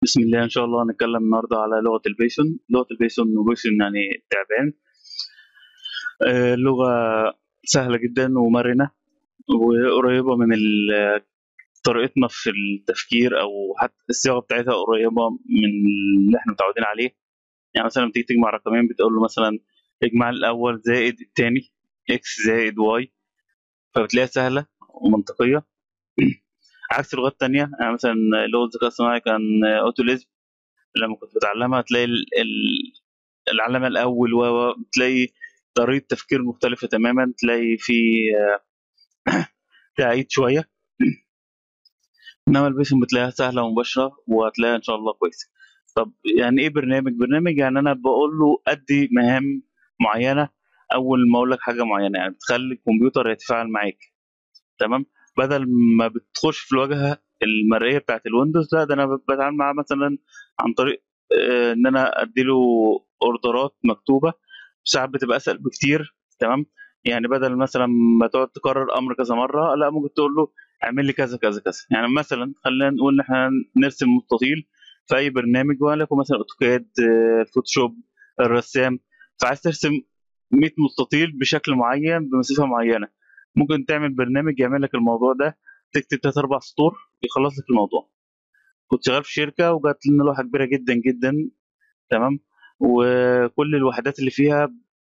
بسم الله ان شاء الله هنتكلم النهارده على لغه البايثون لغه البايثون وبايثون يعني تعبان آه، لغه سهله جدا ومرنه وقريبه من ال- طريقتنا في التفكير او حتى الصياغه بتاعتها قريبه من اللي احنا متعودين عليه يعني مثلا لما تيجي تجمع رقمين بتقول له مثلا اجمع الاول زائد الثاني اكس زائد واي فبتلاقيها سهله ومنطقيه عكس اللغات التانية يعني مثلا لغة الذكاء الصناعي كان اوتوليزم لما كنت بتعلمها تلاقي ال- ال- العلامة الأول و و- تلاقي طريقة تفكير مختلفة تماما تلاقي في آه، تعيد شوية إنما البيثون بتلاقيها سهلة ومباشرة وهتلاقيها إن شاء الله كويسة طب يعني إيه برنامج؟ برنامج يعني أنا بقول له أدي مهام معينة أول ما أقول لك حاجة معينة يعني بتخلي الكمبيوتر يتفاعل معاك تمام بدل ما بتخش في الواجهه المرئيه بتاعت الويندوز لا ده انا بتعامل معاه مثلا عن طريق آه، ان انا اديله اوردرات مكتوبه ساعات بتبقى اسهل بكتير تمام يعني بدل مثلا ما تقعد تكرر امر كذا مره لا ممكن تقول له اعمل لي كذا كذا كذا يعني مثلا خلينا نقول ان احنا نرسم مستطيل في اي برنامج ولكن مثلا اوتوكاد آه، فوتوشوب الرسام فعايز ترسم 100 مستطيل بشكل معين بمسافه معينه ممكن تعمل برنامج يعمل لك الموضوع ده تكتب تلات اربع سطور يخلص لك الموضوع كنت شغال في شركه وجات لنا لوحه كبيره جدا جدا تمام وكل الوحدات اللي فيها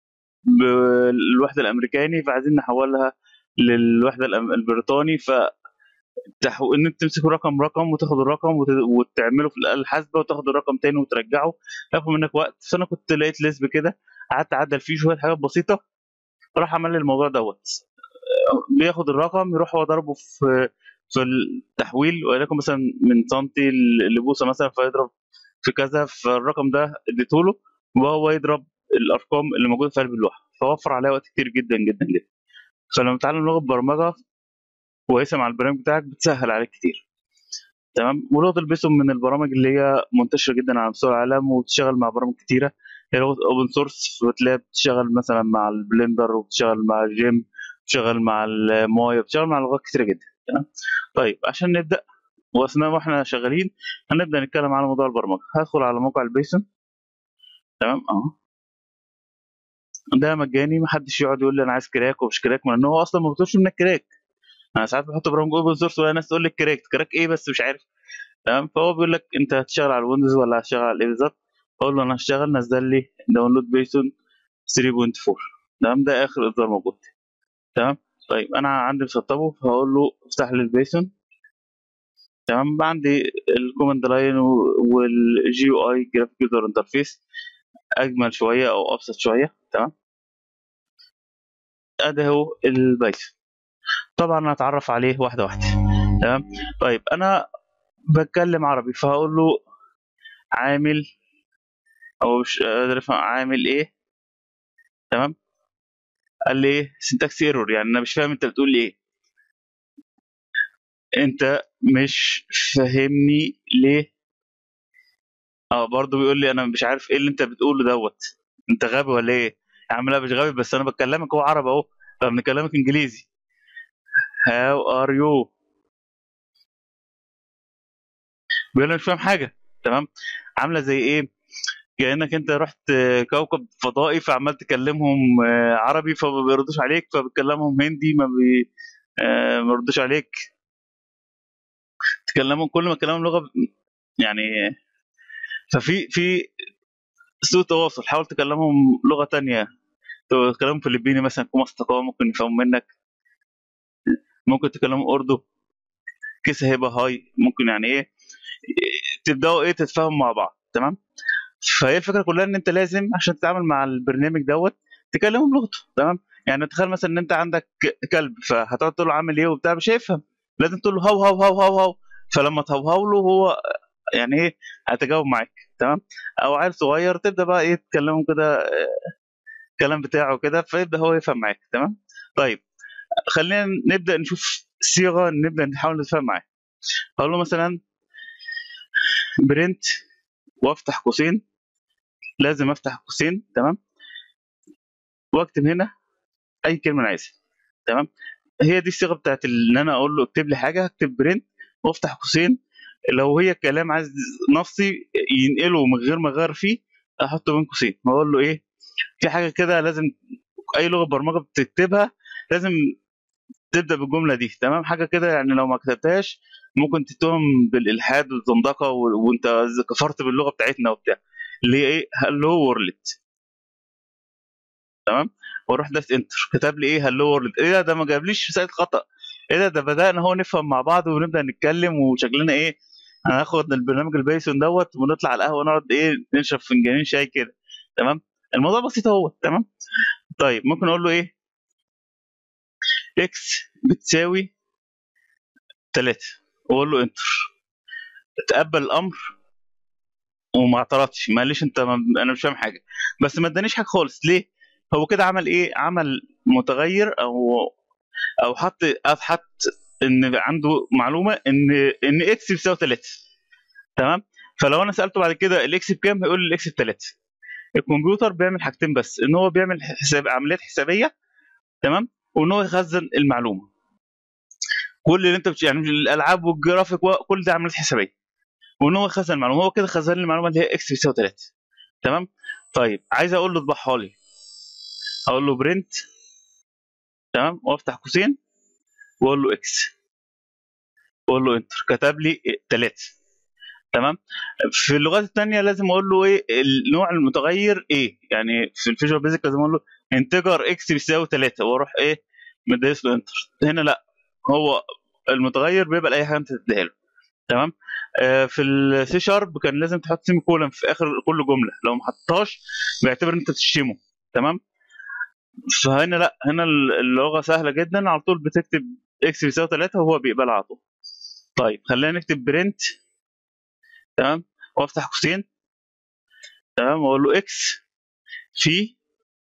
بالوحده الامريكاني فعايزين نحولها للوحده الأم- البريطاني ف تحو... ان انت تمسك رقم رقم وتاخد الرقم وت... وتعمله في الاله الحاسبه وتاخد الرقم تاني وترجعه ياخد منك وقت فانا كنت لقيت ليسب كده قعدت اعدل فيه شويه حاجات بسيطه راح عمل لي الموضوع دوت بياخد الرقم يروح هو ضربه في في التحويل وليكن مثلا من سنتي لبوصه مثلا فيضرب في كذا فالرقم ده اديته له وهو يضرب الارقام اللي موجوده في قلب اللوحه فوفر عليها وقت كتير جدا جدا جدا فلما تتعلم لغه برمجه كويسه مع البرنامج بتاعك بتسهل عليك كتير تمام ولغه البيثون من البرامج اللي هي منتشره جدا على مستوى العالم وبتشتغل مع برامج كتيره هي لغه اوبن سورس بتلاقيها بتشتغل مثلا مع البلندر وبتشتغل مع الجيم بتشتغل مع المايه بتشتغل مع لغات كتيره جدا تمام طيب عشان نبدا واثناء ما احنا شغالين هنبدا نتكلم على موضوع البرمجه هدخل على موقع البيثون تمام اهو ده مجاني محدش يقعد يقول لي انا عايز كراك ومش كراك لان هو اصلا ما بيطلبش منك كراك انا ساعات بحط برامج اوبن سورس ولا ناس تقول لك كراك كراك ايه بس مش عارف تمام فهو بيقول لك انت هتشتغل على الويندوز ولا هتشتغل على ايه بالظبط اقول له انا هشتغل نزل لي داونلود بيثون 3.4 تمام ده اخر اصدار موجود تمام طيب انا عندي مسطبه فهقول له افتح لي البيثون تمام بقى عندي الكوماند لاين والجي يو اي جرافيك يوزر انترفيس اجمل شويه او ابسط شويه تمام ادي هو البايثون طبعا هتعرف عليه واحده واحده تمام طيب انا بتكلم عربي فهقول له عامل او مش قادر افهم عامل ايه تمام قال لي ايه سنتكس ايرور يعني انا مش فاهم انت بتقول لي ايه انت مش فاهمني ليه اه برضه بيقول لي انا مش عارف ايه اللي انت بتقوله دوت انت غبي ولا ايه يا عم لا مش غبي بس انا بكلمك هو عربي اهو فبنكلمك انجليزي هاو ار يو بيقول لي مش فاهم حاجه تمام عامله زي ايه كانك انت رحت آه، كوكب فضائي فعمال تكلمهم آه، عربي فما بيردوش عليك فبتكلمهم هندي ما بي آه، ما بيردوش عليك تكلمهم كل ما تكلمهم لغه ب- يعني ففي في سوء تواصل حاول تكلمهم لغه تانية تكلمهم فلبيني مثلا يكونوا اصدقاء ممكن يفهموا منك ممكن تكلموا اردو كيس هيبقى هاي ممكن يعني ايه تبداوا ايه تتفاهموا مع بعض تمام فهي الفكره كلها ان انت لازم عشان تتعامل مع البرنامج دوت تكلمه بلغته تمام يعني تخيل مثلا ان انت عندك كلب فهتقعد تقول له عامل ايه وبتاع مش هيفهم لازم تقول له هاو هاو هاو هاو هاو فلما تهوهو له هو يعني ايه هيتجاوب معاك تمام او عيل صغير تبدا بقى ايه تكلمه كده آه، الكلام بتاعه كده فيبدا هو يفهم معاك تمام طيب خلينا نبدا نشوف صيغه نبدا نحاول نتفاهم معاه هقول له مثلا برنت وافتح قوسين لازم افتح قوسين تمام واكتب هنا اي كلمه انا عايزها تمام هي دي الصيغه بتاعت ان انا اقول له اكتب لي حاجه هكتب برنت وافتح قوسين لو هي كلام عايز نصي ينقله من غير ما اغير فيه احطه بين قوسين واقول له ايه في حاجه كده لازم اي لغه برمجه بتكتبها لازم تبدا بالجمله دي تمام حاجه كده يعني لو ما كتبتهاش ممكن تتهم بالالحاد والزندقه و- وانت كفرت باللغه بتاعتنا وبتاع اللي هي ايه هلو وورلد تمام واروح داس انتر كتب لي ايه هلو وورلد ايه ده ده ما جابليش رساله خطا ايه ده ده بدانا هو نفهم مع بعض ونبدا نتكلم وشكلنا ايه هناخد البرنامج البايثون دوت ونطلع على القهوه نقعد ايه نشرب فنجانين شاي كده تمام الموضوع بسيط اهو تمام طيب ممكن اقول له ايه اكس بتساوي 3 واقول له انتر تقبل الامر وما اعترضش ما قاليش انت ما انا مش فاهم حاجه بس ما ادانيش حاجه خالص ليه هو كده عمل ايه عمل متغير او او حط حط ان عنده معلومه ان ان اكس بيساوي 3 تمام فلو انا سالته بعد كده الاكس بكام هيقول لي الاكس ب 3 الكمبيوتر بيعمل حاجتين بس ان هو بيعمل حساب عمليات حسابيه تمام وان هو يخزن المعلومه كل اللي انت بتش... يعني الالعاب والجرافيك كل ده عمليات حسابيه وان هو يخزن المعلومه هو كده خزن لي المعلومه اللي هي اكس بيساوي 3 تمام طيب عايز اقول له اطبعها لي اقول له برنت تمام وافتح قوسين واقول له اكس واقول له انتر كتب لي 3 تمام في اللغات الثانيه لازم اقول له ايه النوع المتغير ايه يعني في الفيجوال بيزك لازم اقول له انتجر اكس بيساوي 3 واروح ايه مديس له انتر هنا لا هو المتغير بيبقى لاي حاجه انت تديها له تمام آه في السي شارب كان لازم تحط سيمي كولن في اخر كل جمله لو ما حطهاش بيعتبر انت بتشتمه تمام فهنا لا هنا اللغه سهله جدا على طول بتكتب اكس بيساوي 3 وهو بيقبلها على طول طيب خلينا نكتب برنت تمام وافتح قوسين تمام واقول له اكس في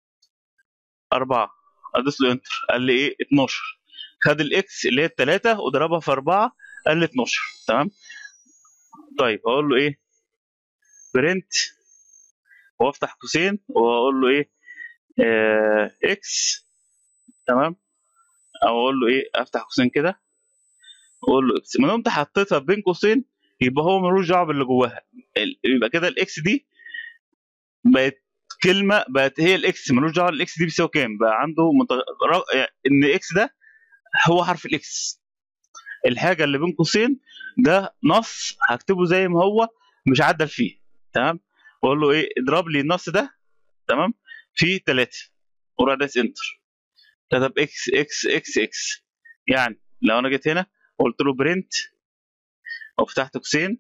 4 ادوس له انتر قال لي ايه 12 خد الاكس اللي هي الثلاثه وضربها في 4 قال لي 12 تمام طيب هقول له ايه برنت وافتح قوسين واقول له ايه آه اكس تمام او اقول له ايه افتح قوسين كده واقول له اكس ما دام انت حطيتها بين قوسين يبقى هو ملوش دعوه باللي جواها يبقى كده الاكس دي بقت كلمه بقت هي الاكس ملوش دعوه الاكس دي بيساوي كام بقى عنده متغ... ان اكس ده هو حرف الاكس الحاجه اللي بين قوسين ده نص هكتبه زي ما هو مش عدل فيه تمام واقول له ايه اضرب لي النص ده تمام في 3 وراح داس انتر كتب اكس اكس اكس اكس يعني لو انا جيت هنا وقلت له برنت وفتحت قوسين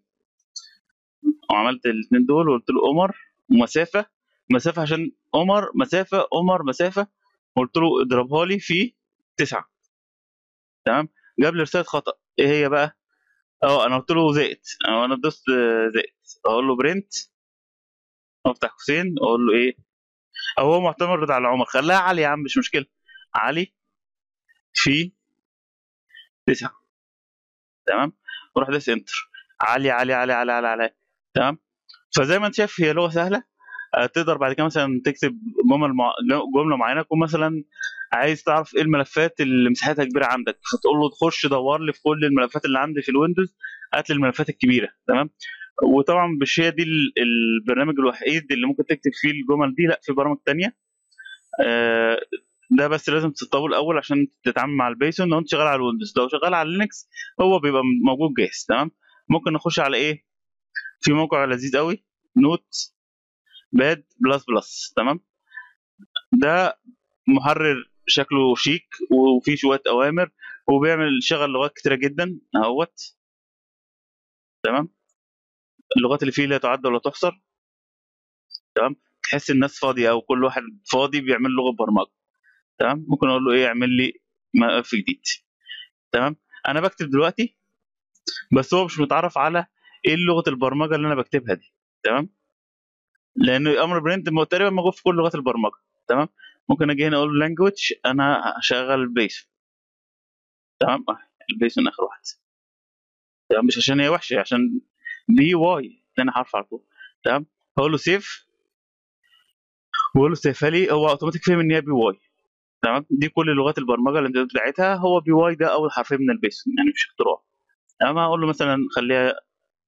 وعملت الاثنين دول وقلت له عمر ومسافه مسافه عشان عمر مسافه عمر مسافه قلت له اضربها لي في 9 تمام جاب لي رساله خطا ايه هي بقى اه انا قلت له زائد او انا دوست زائد اقول له برنت افتح قوسين اقول له ايه او هو معتمد على عمر خلاها علي يا عم مش مشكله علي في 9 تمام وروح داس انتر علي علي علي علي علي علي تمام فزي ما انت شايف هي لغه سهله تقدر بعد كده مثلا تكتب جمل مع... جمله معينه تكون مثلا عايز تعرف ايه الملفات اللي مساحتها كبيره عندك فتقول له تخش دور لي في كل الملفات اللي عندي في الويندوز هات لي الملفات الكبيره تمام وطبعا مش هي دي البرنامج الوحيد اللي ممكن تكتب فيه الجمل دي لا في برامج تانية آه ده بس لازم تسطبه الاول عشان تتعامل مع البايثون لو انت شغال على الويندوز لو شغال على لينكس هو بيبقى موجود جاهز تمام ممكن نخش على ايه في موقع لذيذ قوي نوت باد بلس بلس تمام ده محرر شكله شيك وفيه شويه اوامر وبيعمل شغل لغات كتيره جدا اهوت تمام اللغات اللي فيه لا تعد ولا تحصر تمام تحس الناس فاضيه او كل واحد فاضي بيعمل لغه برمجه تمام ممكن اقول له ايه اعمل لي ملف جديد تمام انا بكتب دلوقتي بس هو مش متعرف على ايه لغه البرمجه اللي انا بكتبها دي تمام لان امر برنت تقريبا موجود في كل لغات البرمجه تمام ممكن اجي هنا اقول له لانجوج انا هشغل بيسون تمام البيسون اخر واحد تمام مش عشان هي وحشه عشان بي واي تاني حرف على طول تمام هقول له سيف واقول له سيفها لي هو اوتوماتيك فهم ان هي بي واي تمام دي كل لغات البرمجه اللي بتاعتها هو بي واي ده اول حرفين من البيسون يعني مش اختراع تمام هقول له مثلا خليها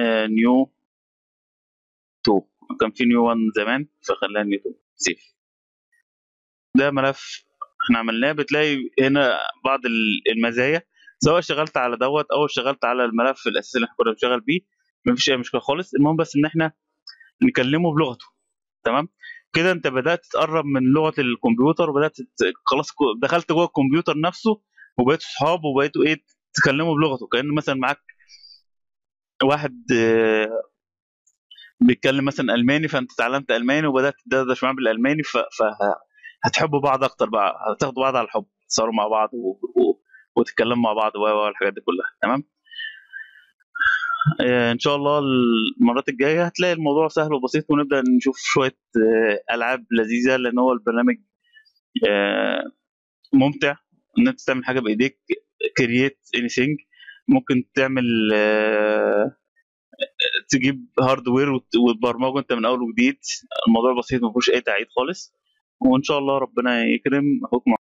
نيو 2 كان في نيو 1 زمان فخلاها نيو 2 سيف ده ملف احنا عملناه بتلاقي هنا بعض ال- المزايا سواء اشتغلت على دوت او اشتغلت على الملف الاساسي اللي احنا كنا بنشتغل بيه مفيش اي مشكله خالص المهم بس ان احنا نكلمه بلغته تمام كده انت بدات تقرب من لغه الكمبيوتر وبدات ت- خلاص كو- دخلت جوه الكمبيوتر نفسه وبقيتوا صحاب وبقيتوا ايه تتكلموا بلغته كان مثلا معاك واحد آه، بيتكلم مثلا الماني فانت اتعلمت الماني وبدات تدردش معاه بالالماني ف... فهتحبوا بعض اكتر بقى هتاخدوا بعض على الحب تسهروا مع بعض و... و... وتتكلموا مع بعض و- والحاجات دي كلها تمام آه، ان شاء الله المرات الجايه هتلاقي الموضوع سهل وبسيط ونبدا نشوف شويه آه، العاب لذيذه لان هو البرنامج آه، ممتع ان انت تعمل حاجه بايديك كرييت اني ثينج ممكن تعمل آه، تجيب هاردوير وت- وتبرمجه انت من اول وجديد الموضوع بسيط ما فيهوش اي تعقيد خالص وان شاء الله ربنا يكرم اخوك